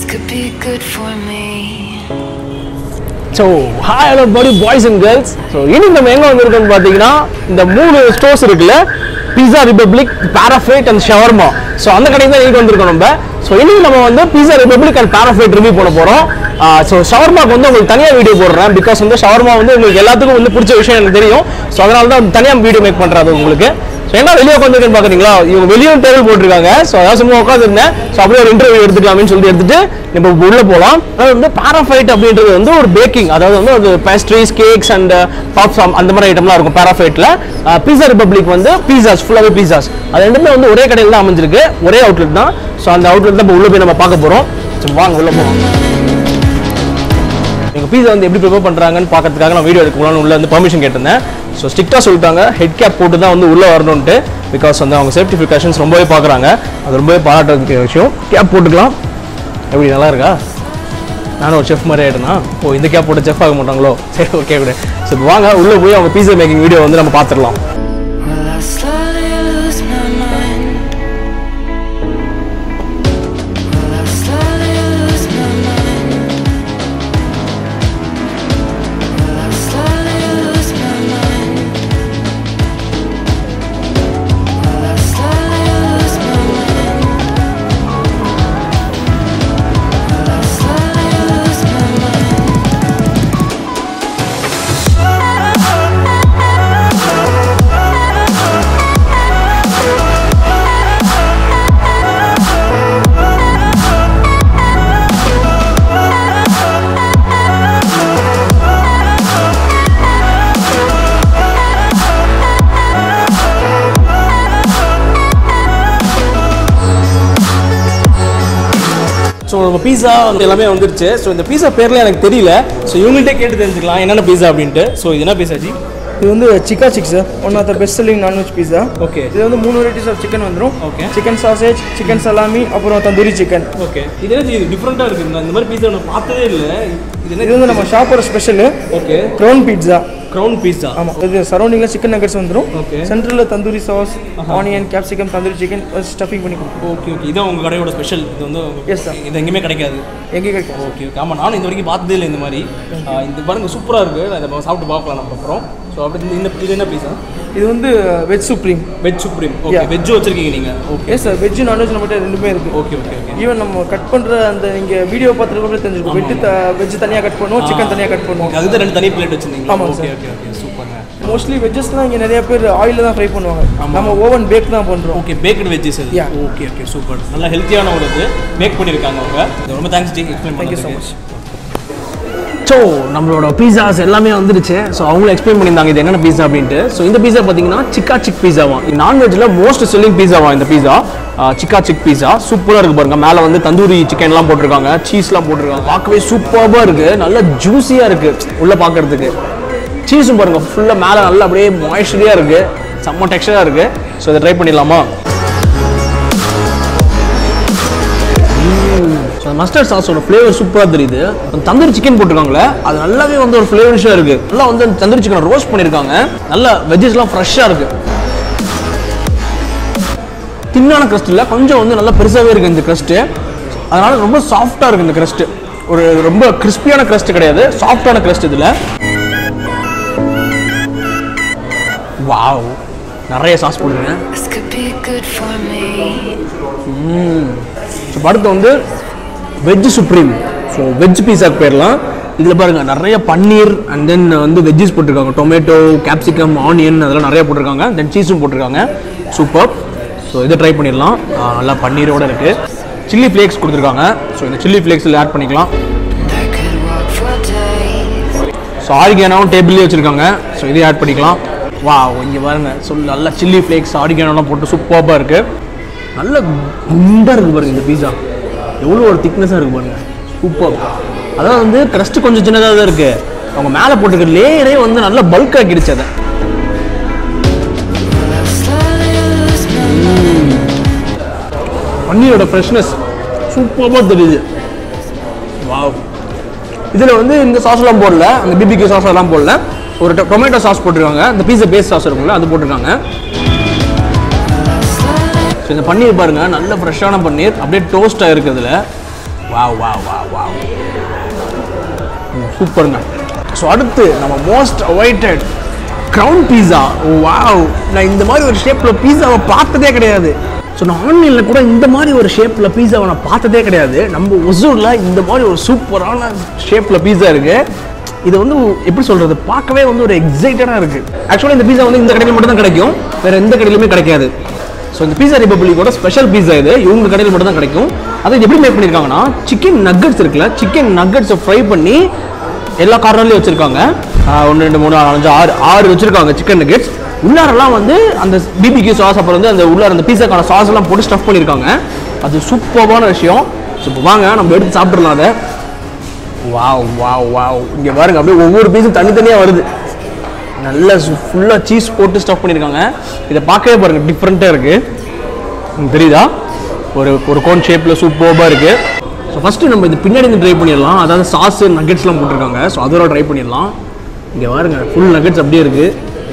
could be good for me. So hi hello படி boys and girls so இன்னைக்கு நம்ம எங்கே வந்திருக்கோம்னு பார்த்தீங்கன்னா இந்த மூணு ஸ்டோர்ஸ் இருக்குல்ல pizza republic parfait and shawarma so அந்த கடைக்கு தான் இன்னைக்கு வந்திருக்கோம் நம்ம ஸோ இன்னைக்கு நம்ம வந்து pizza republic and parfait review பண்ண போகிறோம் ஸோ ஷவர்மாக்கு வந்து உங்களுக்கு தனியாக வீடியோ போடுறேன் பிகாஸ் வந்து ஷவர்மா வந்து உங்களுக்கு எல்லாத்துக்கும் வந்து பிடிச்ச விஷயம் எனக்கு தெரியும் ஸோ அதனால தான் தனியாக வீடியோ மேக் பண்ணுறது உங்களுக்கு ஸோ என்ன வெளியே உட்காந்துருக்குன்னு பார்க்குறீங்களா இவங்க வெளியே டேபிள் போட்டிருக்காங்க ஸோ அதாவது சும்மா உட்காந்துருந்தேன் ஸோ அப்படியே ஒரு இன்டர்வியூ எடுத்துக்கலாம்னு சொல்லிட்டு எடுத்துட்டு நம்ம இப்போ உள்ள போகலாம் அதாவது வந்து பாராஃபைட் அப்படின்றது வந்து ஒரு பேக்கிங் அதாவது வந்து ஒரு பேஸ்ட்ரீஸ் கேக்ஸ் அண்ட் பப்ஸ் அந்த மாதிரி ஐட்டம்லாம் இருக்கும் பாராஃபைட்டில் பீஸா ரிபப்ளிக் வந்து பீஸாஸ் ஃபுல்லாகவே பீஸாஸ் அது ரெண்டுமே வந்து ஒரே கடையில் தான் அமைஞ்சிருக்கு ஒரே அவுட்லெட் தான் ஸோ அந்த அவுட்லெட் தான் இப்போ உள்ள போய் நம்ம பார்க்க போகிறோம் ஸோ வாங்க உள்ள போகலாம் எங்கள் பீஸா வந்து எப்படி ப்ரிப்பேர் பண்ணுறாங்கன்னு பார்க்கறதுக்காக நான் வீடியோ எடுக்கலாம்னு உள்ள வந்து பர்மிஷன் கேட்டிருந்தேன் ஸோ ஸ்ட்ரிக்டாக சொல்லிட்டாங்க ஹெட் கேப் போட்டு தான் வந்து உள்ளே வரணுன்ட்டு பிகாஸ் வந்து அவங்க சேஃப்டி ப்ரிகாஷன்ஸ் ரொம்பவே பார்க்குறாங்க அது ரொம்பவே பாராட்டுறதுக்கு விஷயம் கேப் போட்டுக்கலாம் எப்படி நல்லா இருக்கா நானும் ஒரு செஃப் மாதிரி ஆகிட்டேனா ஓ இந்த கேப் போட்டு செஃப் ஆக மாட்டாங்களோ சரி ஓகே விட ஸோ இப்போ வாங்க உள்ளே போய் அவங்க பீஸா மேக்கிங் வீடியோ வந்து நம்ம பார்த்துடலாம் Will I slowly lose my mind? Will I slowly lose my mind? Will I slowly lose my mind? Will I slowly lose my mind? Will I slowly lose my mind? So நம்ம pizza வந்து எல்லாமே வந்துருச்சு so இந்த பீஸா பேர்ல எனக்கு தெரியல so இவங்கள்ட்டே கேட்டு தெரிஞ்சுக்கலாம் என்னென்ன பீஸா அப்படின்ட்டு ஸோ இது என்ன பீஸா ஜி இது வந்து chicka chicks one of the best selling non veg pizza okay இது வந்து மூணு வெரைட்டிஸ் ஆஃப் சிக்கன் வந்துடும் Okay. Chicken sausage chicken salami அப்புறம் தந்தூரி சிக்கன் ஓகே இது என்ன இது டிஃப்ரெண்ட்டாக இருக்குது நான் இந்த மாதிரி பீஸா நான் பார்த்ததே இல்லை இது இது என்ன வந்து நம்ம ஷாப்போட special okay crown pizza crown pizza ஆமாம் இது சரௌண்டிங்கில் சிக்கன் நகட்ஸ் வந்துடும் Okay. சென்டரில் tandoori sauce onion capsicum tandoori chicken stuffing பண்ணி கொடுக்கும் ஓகே ஓகே இதான் உங்கள் கடையோட ஸ்பெஷல் இது வந்து Yes, sir. இது எங்கேயுமே கிடைக்காது எங்கே கிடைக்கும் ஓகே ஓகே ஆமாம் நானும் இது வரைக்கும் பார்த்ததே இல்லை இந்த மாதிரி ஆ, இந்த பாருங்க சூப்பராக இருக்குது நான் இதை சாப்பிட்டு பார்க்கலாம் நம்ம அப்புறம் ஸோ அப்படி இந்த- இந்த இது என்ன பீஸா இது வந்து veg supreme veg supreme okay Yeah. Veg வச்சிருக்கீங்க நீங்கள் okay yes sir veg non veg நம்மகிட்ட ரெண்டுமே இருக்குது ஓகே ஓகே ஓகே ஈவன் நம்ம கட் பண்ணுற அந்த இங்கே வீடியோ பார்த்துருக்கோம் தெரிஞ்சிருக்கும் வெஜ் வெஜ் தனியாக கட் பண்ணுவோம் சிக்கன் தனியாக கட் பண்ணுவோம் ஓகே அதுதான் ரெண்டு தனி பிளேட் வச்சிருந்தீங்க ஆமாங்க ஓகே sir. ஓகே ஓகே சூப்பர்ங்க மோஸ்ட்லி வெஜ்ஜஸ்லாம் இங்கே நிறைய பேர் ஆயிலில் தான் ஃப்ரை பண்ணுவாங்க நம்ம ஓவன் பேக் தான் பண்ணுறோம் ஓகே பேக்கட் வெஜ்ஜஸ் அது Yeah. ஓகே ஓகே சூப்பர் நல்லா ஹெல்த்தியான ஒரு இது மேக் பண்ணியிருக்காங்க அவங்க இது ரொம்ப thanks ji explain Thank you so much. So நம்மளோட பீஸாஸ் எல்லாமே வந்துருச்சு ஸோ அவங்களும் எக்ஸ்பிளைன் பண்ணியிருந்தாங்க இது என்னென்ன பீஸா அப்படின்ட்டு ஸோ இந்த பீஸா பார்த்தீங்கன்னா சிக்கா சிக் பீஸாவா நான்வெஜ்ஜில் மோஸ்ட் செல்லிங் பீஸாவா இந்த பீஸா சிக்கா சிக் பீஸா சூப்பராக இருக்கு பாருங்க மேலே வந்து தந்தூரி சிக்கன்லாம் போட்டிருக்காங்க சீஸ்லாம் போட்டிருக்காங்க பார்க்கவே சூப்பராக இருக்கு நல்ல ஜூஸியாக இருக்கு உள்ள பார்க்கறதுக்கு சீஸும் பாருங்க ஃபுல்லாக மேலே நல்லா அப்படியே மாய்ஸ்சரியாக இருக்கு செம்ம டெக்ஸ்டராக இருக்கு ஸோ இதை ட்ரை பண்ணிடலாமா ஸோ மஸ்டர்ட் சாஸோட ஃப்ளேவர் சூப்பராக தெரியுது அந்த தந்தூரி சிக்கன் போட்டிருக்காங்களே அது நல்லாவே வந்து ஒரு ஃப்ளேவரிஷாக இருக்கு நல்லா வந்து அந்த தந்தூரி சிக்கனை ரோஸ்ட் பண்ணியிருக்காங்க நல்லா வெஜ்ஜஸ்லாம் ஃப்ரெஷ்ஷாக இருக்கு தின்னான crust இல்லை கொஞ்சம் வந்து நல்லா பெருசாகவே இருக்குது இந்த crust அதனால ரொம்ப சாஃப்டாக இருக்குது இந்த crust ஒரு ரொம்ப கிறிஸ்பியான crust கிடையாது சாஃப்டான crust இதில் வாவ் நிறைய சாஸ் போடுங்க This could be good for me. So அடுத்து வந்து வெஜ் சுப்ரீம் ஸோ வெஜ் பீஸாக்கு போயிடலாம் இதில் பாருங்கள் நிறைய பன்னீர் அண்ட் தென் வந்து வெஜ்ஜஸ் போட்டிருக்காங்க டொமேட்டோ கேப்சிகம் ஆனியன் அதெல்லாம் நிறைய போட்டிருக்காங்க தென் சீஸும் போட்டிருக்காங்க சூப்பர் ஸோ இதை ட்ரை பண்ணிடலாம் ஆ, நல்லா பன்னீரோட இருக்குது சில்லி ஃப்ளேக்ஸ் கொடுத்துருக்காங்க ஸோ இந்த சில்லி ஃப்ளேக்ஸில் ஆட் பண்ணிக்கலாம் I could walk for days. So ஆரிகானாவும் டேபிள்லேயே வச்சுருக்காங்க ஸோ இதையும் ஆட் பண்ணிக்கலாம் வா இங்கே பாருங்க ஸோ நல்லா சில்லி ஃப்ளேக்ஸ் ஆரிகானோலாம் போட்டு சூப்பராக இருக்குது நல்ல குண்டாக இருக்குது பாருங்க இந்த பீஸா எவ்வளோ ஒரு திக்னஸாக இருக்குது பாருங்க சூப்பர் அதான் வந்து க்ரஸ்ட் கொஞ்சம் சின்னதாக தான் இருக்குது அவங்க மேலே போட்டிருக்க லேயரே வந்து நல்லா பல்க் ஆக்கிடுச்சு அதை Will I slowly lose my mind? பன்னீரோட ஃப்ரெஷ்னஸ் சூப்பராக தெரியுது வாவ் இதில் வந்து இந்த சாஸ்லாம் போடல அந்த பிபிக்கு சாஸ் எல்லாம் போடல ஒரு டொமேட்டோ சாஸ் போட்டிருக்காங்க இந்த பீஸா பேஸ் சாஸ் இருக்கும்ல அது போட்டிருக்காங்க ஸோ இந்த பன்னீர் பாருங்க நல்ல ஃப்ரெஷ்ஷான பன்னீர் அப்படியே டோஸ்ட் ஆயிருக்கு அதில் வாவ் வாவ் வாவ் வாவ் சூப்பருங்க ஸோ அடுத்து நம்ம most awaited crown pizza wow நான் இந்த மாதிரி ஒரு ஷேப்பில் பீஸாவை பார்த்ததே கிடையாது ஸோ நான் ஆன்லைனில் கூட இந்த மாதிரி ஒரு ஷேப்பில் பீஸாவை நான் பார்த்ததே கிடையாது நம்ம ஒசூரில் இந்த மாதிரி ஒரு சூப்பரான ஷேப்பில் பீஸா இருக்குது இது வந்து எப்படி சொல்கிறது பார்க்கவே வந்து ஒரு எக்ஸைட்டடாக இருக்குது ஆக்சுவலாக இந்த பீஸா வந்து இந்த கடையில் மட்டும் தான் கிடைக்கும் வேறு எந்த கடையிலுமே கிடைக்காது ஸோ இந்த பீஸா ரிபப்ளிக்கோட ஸ்பெஷல் பீஸா இது இவங்க கடையில் மட்டும் தான் கிடைக்கும் அதை இது எப்படி மேக் பண்ணியிருக்காங்கன்னா சிக்கன் நக்கட்ஸ் இருக்குல்ல சிக்கன் நக்கட்ஸை ஃப்ரை பண்ணி எல்லா கார்னர்லையும் வச்சுருக்காங்க ஒன்று ரெண்டு மூணு நாலு அஞ்சு ஆறு ஆறு வச்சுருக்காங்க சிக்கன் நக்கெட்ஸ் உள்ளாரெல்லாம் வந்து அந்த பிபிக்கு சாஸ் அப்புறம் வந்து அந்த உள்ளார அந்த பீஸாக்கான சாஸ் எல்லாம் போட்டு ஸ்டஃப் பண்ணியிருக்காங்க அது சூப்பரான விஷயம் ஸோ இப்போ வாங்க நம்ம எடுத்து சாப்பிட்றலாம் அதை வாவ் வாவ் வாவ் இங்கே பாருங்க அப்படியே ஒவ்வொரு பீஸும் தனித்தனியாக வருது நல்ல ஃபுல்லாக சீஸ் போட்டு ஸ்டஃப் பண்ணியிருக்காங்க இதை பார்க்கவே பாருங்க டிஃப்ரெண்ட்டாக இருக்குது தெரியுதா ஒரு ஒரு கோன் ஷேப்பில் சூப்பராக இருக்குது ஸோ ஃபஸ்ட்டு நம்ம இது பின்னாடி இருந்து ட்ரை பண்ணிடலாம் அதாவது சாஸ் நக்கெட்ஸ்லாம் போட்டிருக்காங்க ஸோ அதோட ட்ரை பண்ணிடலாம் இங்கே பாருங்க ஃபுல் நக்கெட்ஸ் அப்படியே இருக்குது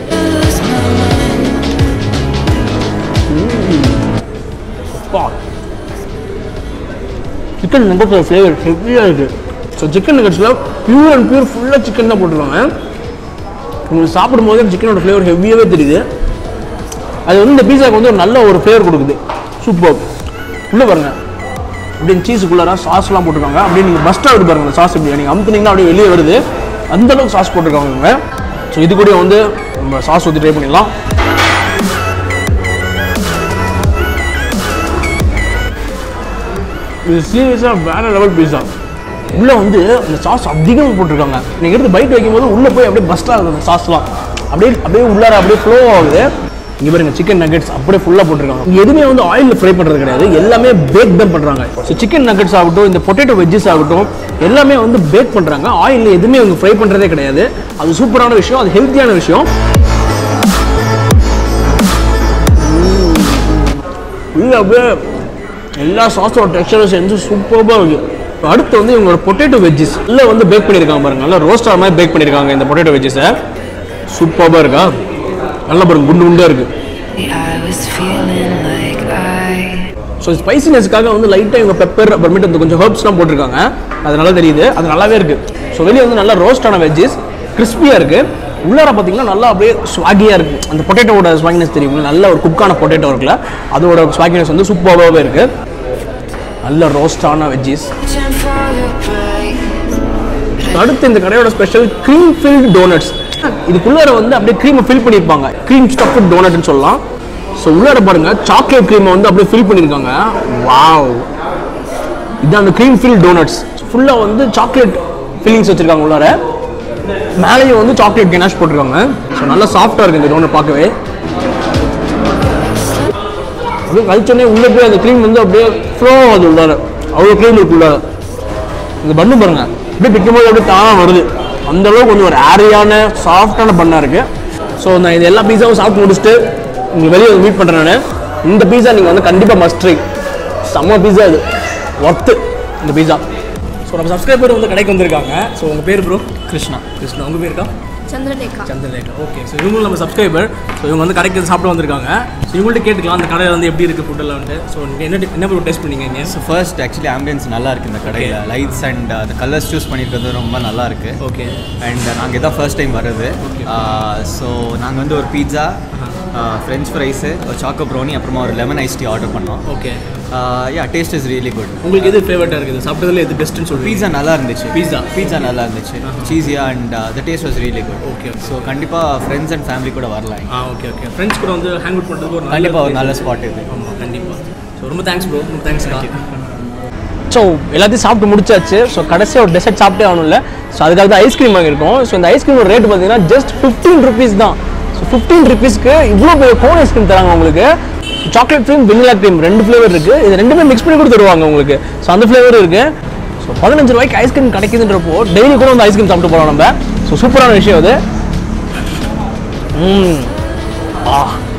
சிக்கன் நக்கெட்ஸோட ஃப்ளேவர் ஹெவியாக இருக்குது ஸோ சிக்கன் நக்கெட்ஸில் பியூர் அண்ட் பியூர் ஃபுல்லாக சிக்கன் தான் போட்டிருக்காங்க உங்களுக்கு சாப்பிடும்போது சிக்கனோட ஃப்ளேவர் ஹெவியாகவே தெரியுது அது வந்து இந்த பீஸாக்கு வந்து ஒரு நல்ல ஒரு ஃப்ளேவர் கொடுக்குது சூப்பர் உள்ளே பாருங்க அப்படியே சீஸுக்குள்ளார சாஸ்லாம் போட்டிருக்காங்க அப்படியே நீங்கள் பஸ்ட் ஆகுது பாருங்க அந்த சாஸ் இப்படி நீங்கள் அமுத்துனீங்கன்னா அப்படியே வெளியே வருது அந்த அளவுக்கு சாஸ் போட்டிருக்காங்க இவங்க ஸோ இது கூட வந்து நம்ம சாஸ் ஊற்றி ட்ரை பண்ணிடலாம் இது சீரியஸாக வேற லெவல் பீஸா உள்ளே வந்து அந்த சாஸ் அதிகமாக போட்டிருக்காங்க நீங்கள் எடுத்து பைட் வைக்கும்போது உள்ளே போய் அப்படியே பஸ்ட் ஆகுது அந்த சாஸ்லாம் அப்படியே அப்படியே உள்ளார அப்படியே ஃப்ளோ ஆகுது இங்கே பாருங்க சிக்கன் நக்கெட்ஸ் அப்படியே ஃபுல்லாக போட்டிருக்காங்க இங்க எதுவுமே வந்து ஆயிலில் ஃப்ரை பண்ணுறது கிடையாது எல்லாமே பேக் தான் பண்ணுறாங்க ஸோ சிக்கன் நக்கெட்ஸ் ஆகட்டும் இந்த பொட்டேட்டோ வெஜ்ஜஸ் ஆகட்டும் எல்லாமே வந்து பேக் பண்ணுறாங்க ஆயிலில் எதுவுமே அவங்க ஃப்ரை பண்ணுறதே கிடையாது அது சூப்பரான விஷயம் அது ஹெல்த்தியான விஷயம் உள்ள அப்படியே எல்லா சாஸோட டெக்ஸ்டரும் சேர்ந்து சூப்பராக இருக்கு இப்போ அடுத்து வந்து இவங்களோட பொட்டேட்டோ வெஜ்ஜஸ் எல்லாம் வந்து பேக் பண்ணியிருக்காங்க பாருங்க நல்லா ரோஸ்டர் மாதிரி பேக் பண்ணியிருக்காங்க இந்த பொட்டேட்டோ வெஜ்ஜஸை சூப்பராக இருக்கா நல்லா பாருங்க குண்டு குண்டாக இருக்கு I was feeling like I so ஸ்பைசினஸ்க்காக வந்து லைட்டாக இவங்க பெப்பர் அப்புறமேட்டு அந்த கொஞ்சம் ஹர்ப்ஸ்லாம் போட்டிருக்காங்க அது நல்லா தெரியுது அது நல்லாவே இருக்கு ஸோ வெளியே வந்து நல்லா ரோஸ்டான வெஜ்ஜஸ் கிறிஸ்பியாக இருக்கு உள்ளார பார்த்தீங்கன்னா நல்லா அப்படியே ஸ்வாகியாக இருக்கு அந்த பொட்டேட்டோட ஸ்வாகினஸ் தெரியும் நல்ல ஒரு குக்கான பொட்டேட்டோ இருக்குல்ல அதோட ஸ்வாகினஸ் வந்து சூப்பராகவே இருக்கு நல்ல ரோஸ்டான veggies reaching for your praise. அடுத்து இந்த கடையோட ஸ்பெஷல் க்ரீம் ஃபில்ட் டோனட்ஸ் இதுக்குள்ளார வந்து அப்படியே க்ரீமை ஃபில் பண்ணியிருப்பாங்க க்ரீம் ஸ்டஃப்ட் டோனட்னு சொல்லலாம் ஸோ உள்ளார பாருங்க சாக்லேட் க்ரீமை வந்து அப்படியே ஃபில் பண்ணியிருக்காங்க வாவ் இது அந்த க்ரீம் ஃபில் டோனட்ஸ் ஃபுல்லாக வந்து சாக்லேட் ஃபில்லிங்ஸ் வச்சிருக்காங்க உள்ளார மேலேயும் வந்து சாக்லேட் கெனாஷ் போட்டிருக்காங்க ஸோ நல்லா சாஃப்டாக இருக்குது இந்த டோனட் பார்க்கவே அப்படியே கழிச்சோடனே உள்ளே போய் அந்த க்ரீம் வந்து அப்படியே ஃப்ளோ ஆகுது உள்ளார அவ்வளோ க்ரீம் இருக்கு உள்ளார இந்த பண்ணு பாருங்க அப்படியே பிக்கும்போது அப்படியே தானாக வருது அந்த அளவுக்கு வந்து ஒரு ஏரியான சாஃப்டான பண்ணா இருக்கு ஸோ நான் இது எல்லா பீஸாவும் சாப்பிட்டு முடிச்சுட்டு உங்களுக்கு வெளியே மீட் பண்ணுறேன் நான் இந்த பீஸா நீங்கள் வந்து கண்டிப்பாக மஸ்ட் ட்ரை செம்ம பீஸா இது ஒர்த்து இந்த பீஸா ஸோ நம்ம சப்ஸ்கிரைபர் வந்து கடைக்கு வந்திருக்காங்க ஸோ உங்கள் பேர் ப்ரோ கிருஷ்ணா கிருஷ்ணா உங்கள் பேர் இருக்கா சந்திரலேகா சந்திரலேகா ஓகே ஸோ இவங்களும் நம்ம சப்ஸ்கிரைபர் ஸோ இவங்க வந்து கடைக்கு வந்து சாப்பிட வந்திருக்காங்க ஸோ இவங்கள்ட்ட கேட்டுக்கலாம் அந்த கடையில் வந்து எப்படி இருக்குது ஃபுட்டெல்லாம் வந்து ஸோ நீங்கள் என்ன என்ன ப்ரோ டேஸ்ட் பண்ணீங்க இங்கே ஸோ ஃபர்ஸ்ட் ஆக்சுவலி ஆம்பியன்ஸ் நல்லா இருக்கு இந்த கடையில் லைட்ஸ் அண்ட் அந்த கலர்ஸ் சூஸ் பண்ணியிருக்கிறது ரொம்ப நல்லா இருக்கு ஓகே அண்ட் நாங்கள் இதான் ஃபர்ஸ்ட் டைம் வர்றது ஸோ நாங்கள் வந்து ஒரு பீட்சா ஃப்ரெஞ்ச் ஃப்ரைஸு ஒரு சாக்கோ ப்ரௌனி அப்புறமா ஒரு லெமன் ஐஸ் டீ ஆர்டர் பண்ணோம் okay yeah taste is really good உங்களுக்கு எது ஃபேவரட்டாக இருக்குது சாப்பிட்டதுல எது பெஸ்ட்டுன்னு சொல்லுவீங்க பீட்சா நல்லா இருந்துச்சு Pizza. பீட்சா நல்லா இருந்துச்சு சீஸியா and the taste was really good Okay, okay. So கண்டிப்பாக ஃப்ரெண்ட்ஸ் அண்ட் ஃபேமிலி கூட வரலாம் ஆ ஓகே ஓகே ஃப்ரெண்ட்ஸ் கூட வந்து ஹேங் அவுட் பண்ணுறதுக்கு ஒரு கண்டிப்பாக ஒரு நல்ல ஸ்பாட் இது ஆமாம் கண்டிப்பாக ஸோ ரொம்ப தேங்க்ஸ் ப்ரோ ரொம்ப தேங்க்ஸ் ஸோ எல்லாத்தையும் சாப்பிட்டு முடிச்சாச்சு ஸோ கடைசியாக ஒரு டெசர்ட் சாப்பிட்டே ஆகணும்ல ஸோ அதுக்காக தான் ஐஸ்கிரீம் வாங்கியிருக்கோம் ஸோ இந்த ஐஸ்கிரீமோட ரேட் பார்த்தீங்கன்னா ஜஸ்ட் ஃபிஃப்டீன் ருபீஸ் தான் ஸோ ஃபிஃப்டீன் ருபீஸ்க்கு இவ்வளோ பெரிய கோன் ஐஸ்கிரீம் தராங்க உங்களுக்கு சாக்லேட் க்ரீம் வெனிலா க்ரீம் ரெண்டு ஃப்ளேவர் இருக்குது இது ரெண்டுமே மிக்ஸ் பண்ணி கூட தருவாங்க உங்களுக்கு ஸோ அந்த ஃப்ளேவர் இருக்குது ஸோ பதினஞ்சு ரூபாய்க்கு ஐஸ்கிரீம் கிடைக்குதுன்றப்போ டெய்லி கூட வந்து ஐஸ்கிரீம் சாப்பிட்டு போகிறோம் நம்ம ஸோ சூப்பரான விஷயம் அது ம் ஆ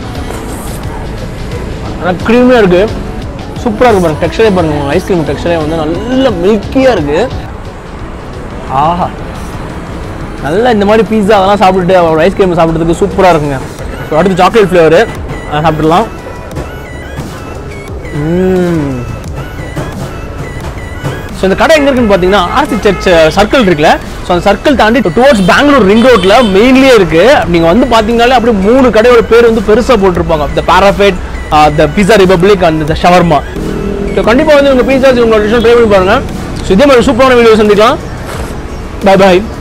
ஆனால் க்ரீமியாக இருக்குது சூப்பராக இருக்குது பாருங்க டெக்ஸ்டரே பாருங்க ஐஸ்கிரீம் டெக்ஸ்டரே வந்து நல்ல மில்கியாக இருக்குது ஆஹா நல்லா இந்த மாதிரி பீஸா அதெல்லாம் சாப்பிட்டுட்டு ஒரு ஐஸ்கிரீம் சாப்பிட்றதுக்கு சூப்பராக இருக்குங்க ஸோ அடுத்து சாக்லேட் ஃப்ளேவரு அதை சாப்பிட்றலாம் ம் ஸோ இந்த கடை எங்கே இருக்குன்னு பார்த்தீங்கன்னா ஆர்சி சர்ச் சர்க்கிள் இருக்குல்ல ஸோ அந்த சர்க்கிள் தாண்டி டுவர்ட்ஸ் பெங்களூர் ரிங் ரோட்டில் மெயின்லேயே இருக்குது நீங்கள் வந்து பார்த்தீங்கனாலே அப்படியே மூணு கடையோட பேர் வந்து பெருசாக போட்டிருப்பாங்க the parfait the pizza republic and the shawarma so கண்டிப்பாக வந்து உங்கள் பீஸாஸ் உங்களோட டிஷன் ட்ரை பண்ணி பாருங்கள் ஸோ இதே மாதிரி சூப்பரான வீடியோ சந்திக்கலாம் பை பாய்